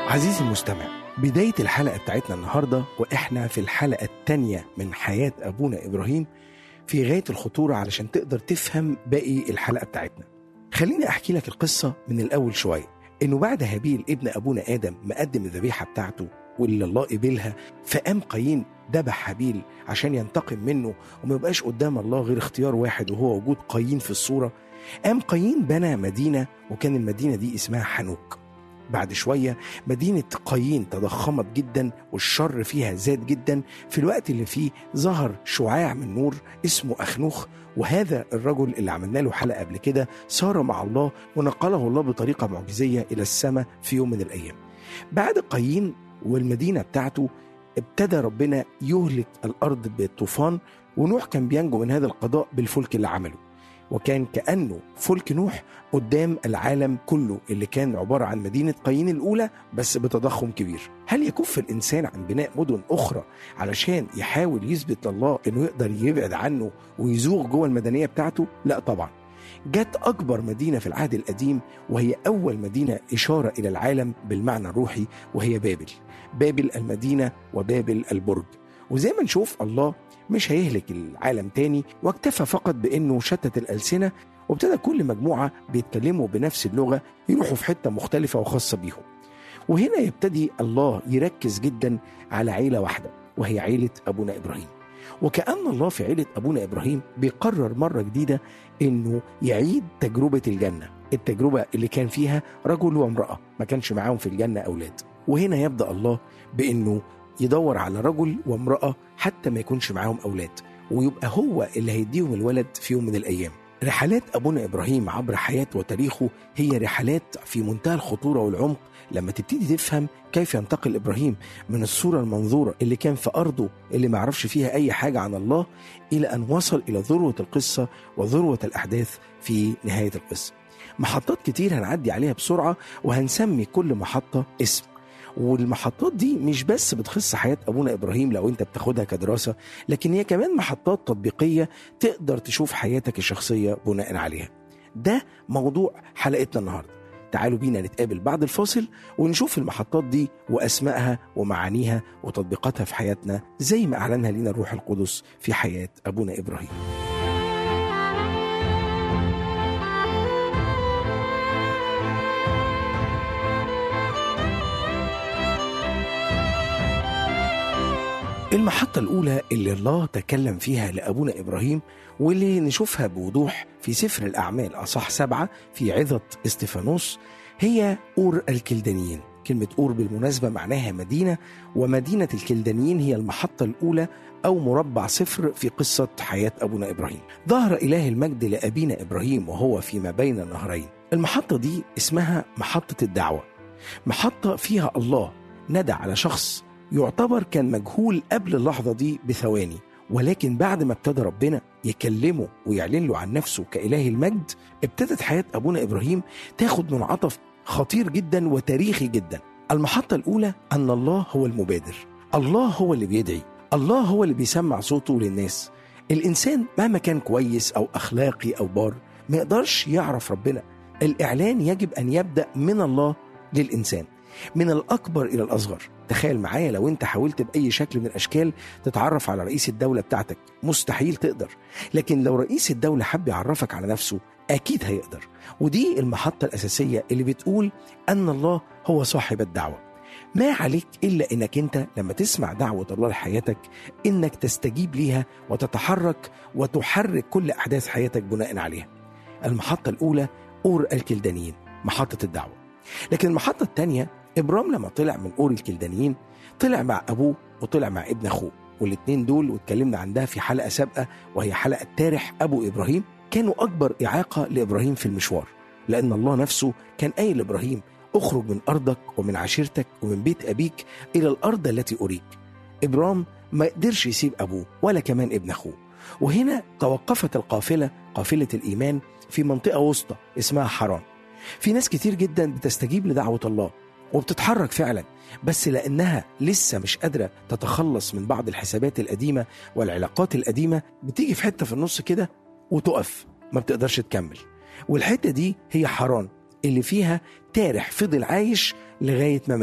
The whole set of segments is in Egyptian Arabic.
عزيزي المستمع بداية الحلقة بتاعتنا النهاردة وإحنا في الحلقة التانية من حياة أبونا إبراهيم في غاية الخطورة علشان تقدر تفهم باقي الحلقة بتاعتنا خليني أحكي لك القصة من الأول شوية إنه بعد هابيل ابن أبونا آدم مقدم الذبيحة بتاعته واللي الله قبلها فقام قايين ذبح هابيل عشان ينتقم منه وما يبقاش قدام الله غير اختيار واحد وهو وجود قايين في الصورة قام قايين بنى مدينة وكان المدينة دي اسمها حنوك بعد شوية مدينة قايين تضخمت جدا والشر فيها زاد جدا في الوقت اللي فيه ظهر شعاع من نور اسمه أخنوخ وهذا الرجل اللي عملنا له حلقة قبل كده صار مع الله ونقله الله بطريقة معجزية إلى السماء في يوم من الأيام بعد قايين والمدينة بتاعته ابتدى ربنا يهلك الأرض بالطوفان ونوح كان بينجو من هذا القضاء بالفلك اللي عمله وكان كأنه فلك نوح قدام العالم كله اللي كان عبارة عن مدينة قايين الأولى بس بتضخم كبير هل يكف الإنسان عن بناء مدن أخرى علشان يحاول يثبت لله أنه يقدر يبعد عنه ويزوغ جوه المدنية بتاعته؟ لا طبعا جت أكبر مدينة في العهد القديم وهي أول مدينة إشارة إلى العالم بالمعنى الروحي وهي بابل بابل المدينة وبابل البرج وزي ما نشوف الله مش هيهلك العالم تاني واكتفى فقط بانه شتت الالسنه وابتدى كل مجموعه بيتكلموا بنفس اللغه يروحوا في حته مختلفه وخاصه بيهم. وهنا يبتدي الله يركز جدا على عيله واحده وهي عيله ابونا ابراهيم. وكأن الله في عيلة أبونا إبراهيم بيقرر مرة جديدة إنه يعيد تجربة الجنة التجربة اللي كان فيها رجل وامرأة ما كانش معاهم في الجنة أولاد وهنا يبدأ الله بإنه يدور على رجل وامرأة حتى ما يكونش معاهم أولاد ويبقى هو اللي هيديهم الولد في يوم من الأيام رحلات أبونا إبراهيم عبر حياته وتاريخه هي رحلات في منتهى الخطورة والعمق لما تبتدي تفهم كيف ينتقل إبراهيم من الصورة المنظورة اللي كان في أرضه اللي ما يعرفش فيها أي حاجة عن الله إلى أن وصل إلى ذروة القصة وذروة الأحداث في نهاية القصة محطات كتير هنعدي عليها بسرعة وهنسمي كل محطة اسم والمحطات دي مش بس بتخص حياة أبونا إبراهيم لو أنت بتاخدها كدراسة لكن هي كمان محطات تطبيقية تقدر تشوف حياتك الشخصية بناء عليها ده موضوع حلقتنا النهاردة تعالوا بينا نتقابل بعد الفاصل ونشوف المحطات دي وأسمائها ومعانيها وتطبيقاتها في حياتنا زي ما أعلنها لنا الروح القدس في حياة أبونا إبراهيم المحطة الأولى اللي الله تكلم فيها لأبونا إبراهيم واللي نشوفها بوضوح في سفر الأعمال أصح سبعة في عظة استفانوس هي أور الكلدانيين كلمة أور بالمناسبة معناها مدينة ومدينة الكلدانيين هي المحطة الأولى أو مربع صفر في قصة حياة أبونا إبراهيم ظهر إله المجد لأبينا إبراهيم وهو فيما بين النهرين المحطة دي اسمها محطة الدعوة محطة فيها الله ندى على شخص يعتبر كان مجهول قبل اللحظة دي بثواني ولكن بعد ما ابتدى ربنا يكلمه ويعلن له عن نفسه كإله المجد ابتدت حياة أبونا إبراهيم تاخد منعطف خطير جدا وتاريخي جدا المحطة الأولى أن الله هو المبادر الله هو اللي بيدعي الله هو اللي بيسمع صوته للناس الإنسان مهما كان كويس أو أخلاقي أو بار ما يقدرش يعرف ربنا الإعلان يجب أن يبدأ من الله للإنسان من الأكبر إلى الأصغر تخيل معايا لو أنت حاولت بأي شكل من الأشكال تتعرف على رئيس الدولة بتاعتك مستحيل تقدر لكن لو رئيس الدولة حب يعرفك على نفسه أكيد هيقدر ودي المحطة الأساسية اللي بتقول أن الله هو صاحب الدعوة ما عليك إلا إنك أنت لما تسمع دعوة الله لحياتك إنك تستجيب ليها وتتحرك وتحرك كل أحداث حياتك بناء عليها المحطة الأولى أور الكلدانيين محطة الدعوة لكن المحطة الثانية إبرام لما طلع من أور الكلدانيين طلع مع أبوه وطلع مع ابن أخوه والاتنين دول واتكلمنا عن ده في حلقة سابقة وهي حلقة تارح أبو إبراهيم كانوا أكبر إعاقة لإبراهيم في المشوار لأن الله نفسه كان قايل لإبراهيم اخرج من أرضك ومن عشيرتك ومن بيت أبيك إلى الأرض التي أريك إبرام ما قدرش يسيب أبوه ولا كمان ابن أخوه وهنا توقفت القافلة قافلة الإيمان في منطقة وسطى اسمها حران في ناس كتير جدا بتستجيب لدعوة الله وبتتحرك فعلا بس لأنها لسه مش قادرة تتخلص من بعض الحسابات القديمة والعلاقات القديمة بتيجي في حتة في النص كده وتقف ما بتقدرش تكمل والحتة دي هي حران اللي فيها تارح فضل عايش لغاية ما مات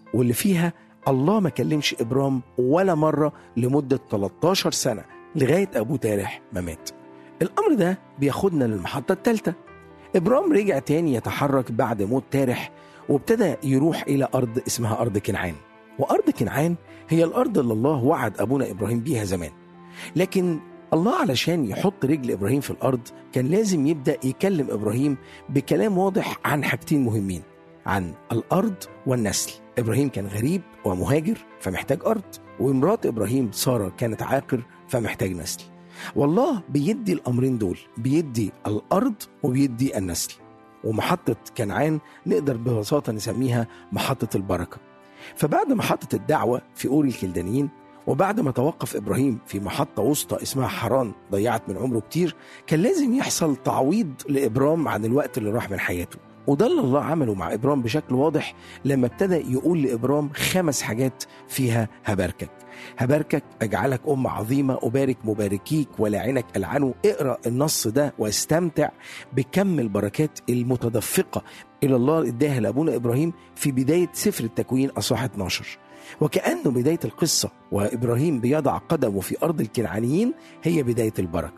واللي فيها الله ما كلمش إبرام ولا مرة لمدة 13 سنة لغاية أبو تارح ما مات الأمر ده بياخدنا للمحطة الثالثة إبرام رجع تاني يتحرك بعد موت تارح وابتدى يروح إلى أرض اسمها أرض كنعان وأرض كنعان هي الأرض اللي الله وعد أبونا إبراهيم بيها زمان لكن الله علشان يحط رجل إبراهيم في الأرض كان لازم يبدأ يكلم إبراهيم بكلام واضح عن حاجتين مهمين عن الأرض والنسل إبراهيم كان غريب ومهاجر فمحتاج أرض ومرات إبراهيم سارة كانت عاقر فمحتاج نسل والله بيدي الأمرين دول بيدي الأرض وبيدي النسل ومحطة كنعان نقدر ببساطة نسميها محطة البركة فبعد محطة الدعوة في أوري الكلدانيين وبعد ما توقف إبراهيم في محطة وسطى اسمها حران ضيعت من عمره كتير كان لازم يحصل تعويض لإبرام عن الوقت اللي راح من حياته وده اللي الله عمله مع إبرام بشكل واضح لما ابتدى يقول لإبرام خمس حاجات فيها هباركك هباركك أجعلك أم عظيمة أبارك مباركيك ولاعنك ألعنه اقرأ النص ده واستمتع بكم البركات المتدفقة إلى الله إداها لأبونا إبراهيم في بداية سفر التكوين أصحاح 12 وكأنه بداية القصة وإبراهيم بيضع قدمه في أرض الكنعانيين هي بداية البركة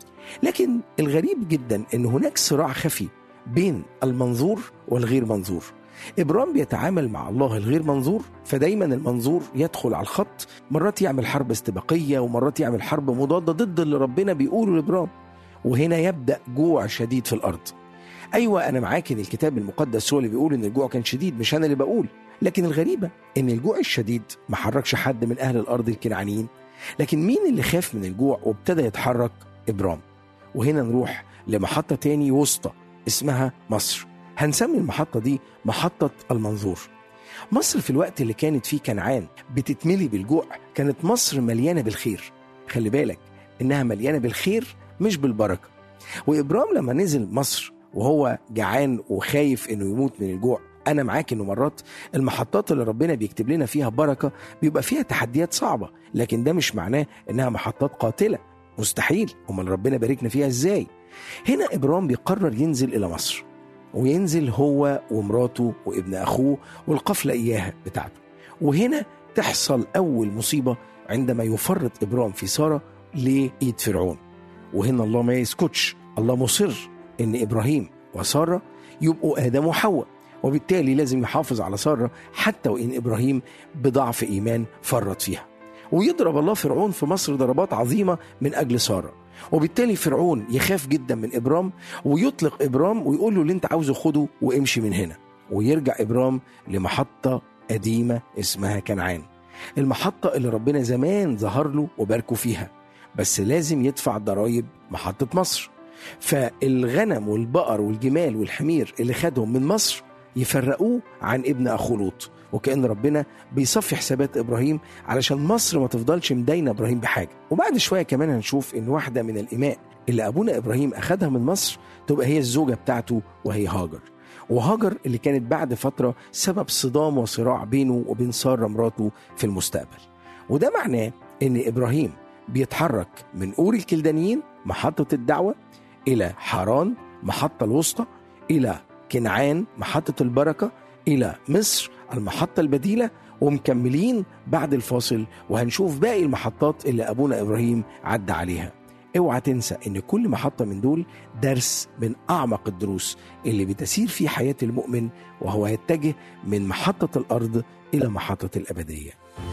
لكن الغريب جدا أن هناك صراع خفي بين المنظور والغير منظور إبرام بيتعامل مع الله الغير منظور فدايما المنظور يدخل على الخط مرات يعمل حرب استباقية ومرات يعمل حرب مضادة ضد اللي ربنا بيقوله لإبرام وهنا يبدأ جوع شديد في الأرض أيوة أنا معاك إن الكتاب المقدس هو اللي بيقول إن الجوع كان شديد مش أنا اللي بقول لكن الغريبة إن الجوع الشديد ما حركش حد من أهل الأرض الكنعانيين لكن مين اللي خاف من الجوع وابتدى يتحرك إبرام وهنا نروح لمحطة تاني وسطى اسمها مصر هنسمي المحطة دي محطة المنظور مصر في الوقت اللي كانت فيه كنعان بتتملي بالجوع كانت مصر مليانة بالخير خلي بالك إنها مليانة بالخير مش بالبركة وإبرام لما نزل مصر وهو جعان وخايف إنه يموت من الجوع أنا معاك إنه مرات المحطات اللي ربنا بيكتب لنا فيها بركة بيبقى فيها تحديات صعبة لكن ده مش معناه إنها محطات قاتلة مستحيل أمال ربنا باركنا فيها إزاي هنا إبرام بيقرر ينزل إلى مصر وينزل هو ومراته وابن أخوه والقفلة إياها بتاعته وهنا تحصل أول مصيبة عندما يفرط إبرام في سارة لإيد فرعون وهنا الله ما يسكتش الله مصر إن إبراهيم وسارة يبقوا آدم وحواء وبالتالي لازم يحافظ على سارة حتى وإن إبراهيم بضعف إيمان فرط فيها ويضرب الله فرعون في مصر ضربات عظيمة من أجل سارة وبالتالي فرعون يخاف جدا من إبرام ويطلق إبرام ويقول له اللي أنت عاوزه خده وامشي من هنا ويرجع إبرام لمحطة قديمة اسمها كنعان المحطة اللي ربنا زمان ظهر له وباركه فيها بس لازم يدفع ضرائب محطة مصر فالغنم والبقر والجمال والحمير اللي خدهم من مصر يفرقوه عن ابن أخوه لوط وكأن ربنا بيصفي حسابات إبراهيم علشان مصر ما تفضلش مداينة إبراهيم بحاجة وبعد شوية كمان هنشوف إن واحدة من الإماء اللي أبونا إبراهيم أخدها من مصر تبقى هي الزوجة بتاعته وهي هاجر وهاجر اللي كانت بعد فترة سبب صدام وصراع بينه وبين سارة مراته في المستقبل وده معناه إن إبراهيم بيتحرك من أور الكلدانيين محطة الدعوة إلى حران محطة الوسطى إلى كنعان محطة البركة إلى مصر المحطة البديلة ومكملين بعد الفاصل وهنشوف باقي المحطات اللي أبونا إبراهيم عدى عليها اوعى تنسى ان كل محطة من دول درس من أعمق الدروس اللي بتسير في حياة المؤمن وهو يتجه من محطة الأرض إلى محطة الأبدية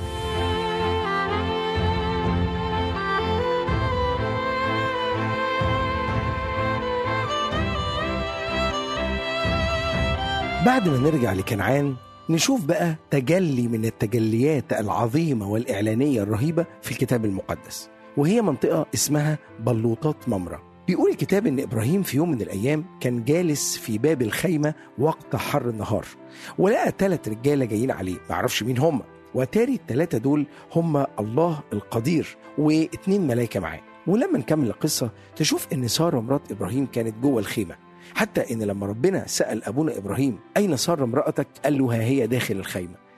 بعد ما نرجع لكنعان نشوف بقى تجلي من التجليات العظيمة والإعلانية الرهيبة في الكتاب المقدس وهي منطقة اسمها بلوطات ممرة بيقول الكتاب ان ابراهيم في يوم من الايام كان جالس في باب الخيمه وقت حر النهار ولقى ثلاث رجاله جايين عليه معرفش مين هم وتاري الثلاثه دول هم الله القدير واتنين ملائكه معاه ولما نكمل القصه تشوف ان ساره مرات ابراهيم كانت جوه الخيمه حتى ان لما ربنا سال ابونا ابراهيم اين ساره امراتك قال له ها هي داخل الخيمه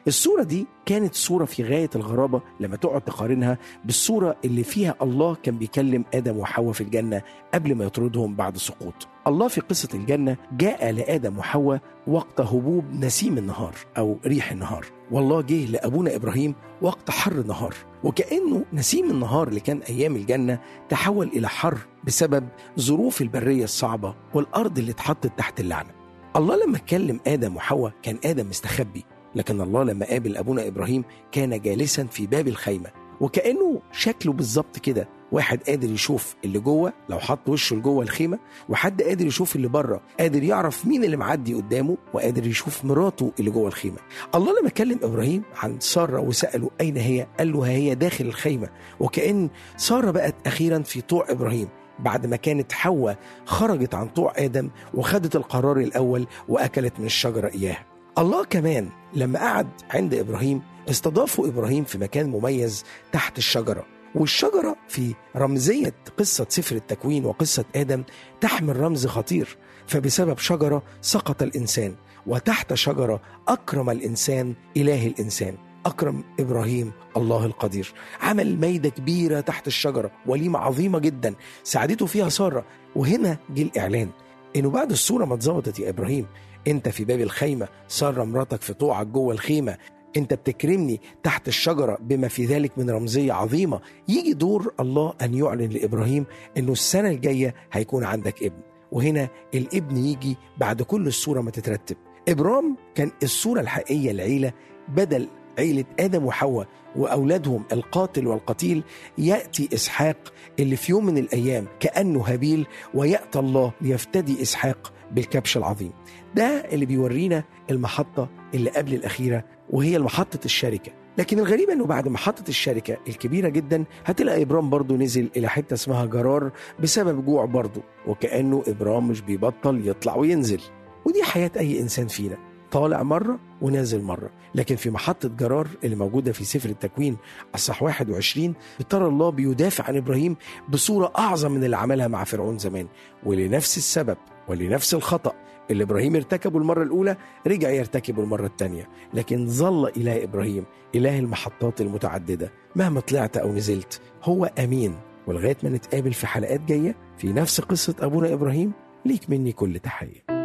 الصورة دي كانت صورة في غاية الغرابة لما تقعد تقارنها بالصورة اللي فيها الله كان بيكلم آدم وحواء في الجنة قبل ما يطردهم بعد سقوط الله في قصة الجنة جاء لآدم وحواء وقت هبوب نسيم النهار أو ريح النهار والله جه لأبونا إبراهيم وقت حر النهار وكأنه نسيم النهار اللي كان أيام الجنة تحول إلى حر بسبب ظروف البرية الصعبة والأرض اللي اتحطت تحت اللعنة الله لما كلم آدم وحواء كان آدم مستخبي لكن الله لما قابل أبونا إبراهيم كان جالسا في باب الخيمة وكأنه شكله بالظبط كده واحد قادر يشوف اللي جوه لو حط وشه لجوه الخيمه وحد قادر يشوف اللي بره قادر يعرف مين اللي معدي قدامه وقادر يشوف مراته اللي جوه الخيمه الله لما كلم ابراهيم عن ساره وساله اين هي قال له هي داخل الخيمه وكان ساره بقت اخيرا في طوع ابراهيم بعد ما كانت حواء خرجت عن طوع ادم وخدت القرار الاول واكلت من الشجره اياها الله كمان لما قعد عند ابراهيم استضافوا ابراهيم في مكان مميز تحت الشجره والشجره في رمزيه قصه سفر التكوين وقصه ادم تحمل رمز خطير فبسبب شجره سقط الانسان وتحت شجره اكرم الانسان اله الانسان اكرم ابراهيم الله القدير عمل ميده كبيره تحت الشجره وليمه عظيمه جدا ساعدته فيها ساره وهنا جه الاعلان انه بعد الصوره ما اتظبطت يا ابراهيم انت في باب الخيمه ساره مراتك في طوعك جوه الخيمه انت بتكرمني تحت الشجره بما في ذلك من رمزيه عظيمه يجي دور الله ان يعلن لابراهيم انه السنه الجايه هيكون عندك ابن وهنا الابن يجي بعد كل الصوره ما تترتب ابرام كان الصوره الحقيقيه للعيله بدل عيلة آدم وحواء وأولادهم القاتل والقتيل يأتي إسحاق اللي في يوم من الأيام كأنه هابيل ويأتي الله ليفتدي إسحاق بالكبش العظيم ده اللي بيورينا المحطة اللي قبل الأخيرة وهي محطة الشركة لكن الغريب انه بعد محطة الشركة الكبيرة جدا هتلاقي ابرام برضه نزل الى حتة اسمها جرار بسبب جوع برضه وكأنه ابرام مش بيبطل يطلع وينزل ودي حياة اي انسان فينا طالع مرة ونازل مرة لكن في محطة جرار اللي موجودة في سفر التكوين أصح 21 ترى الله بيدافع عن إبراهيم بصورة أعظم من اللي عملها مع فرعون زمان ولنفس السبب ولنفس الخطأ اللي إبراهيم ارتكبه المرة الأولى رجع يرتكبه المرة الثانية لكن ظل إله إبراهيم إله المحطات المتعددة مهما طلعت أو نزلت هو أمين ولغاية ما نتقابل في حلقات جاية في نفس قصة أبونا إبراهيم ليك مني كل تحية